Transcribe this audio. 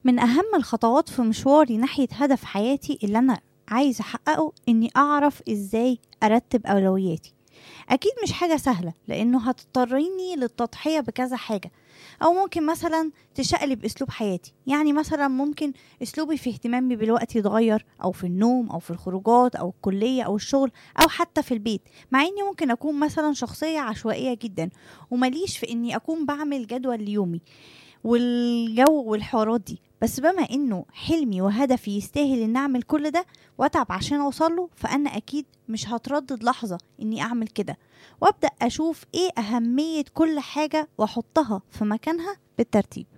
من أهم الخطوات في مشواري ناحية هدف حياتي اللي أنا عايزة أحققه إني أعرف إزاي أرتب أولوياتي أكيد مش حاجة سهلة لأنه هتضطريني للتضحية بكذا حاجة أو ممكن مثلا تشقلب أسلوب حياتي يعني مثلا ممكن أسلوبي في اهتمامي بالوقت يتغير أو في النوم أو في الخروجات أو الكلية أو الشغل أو حتى في البيت مع إني ممكن أكون مثلا شخصية عشوائية جدا ومليش في إني أكون بعمل جدول ليومي والجو والحوارات دي بس بما انه حلمي وهدفي يستاهل ان اعمل كل ده واتعب عشان اوصله فانا اكيد مش هتردد لحظه اني اعمل كده وابدا اشوف ايه اهميه كل حاجه واحطها في مكانها بالترتيب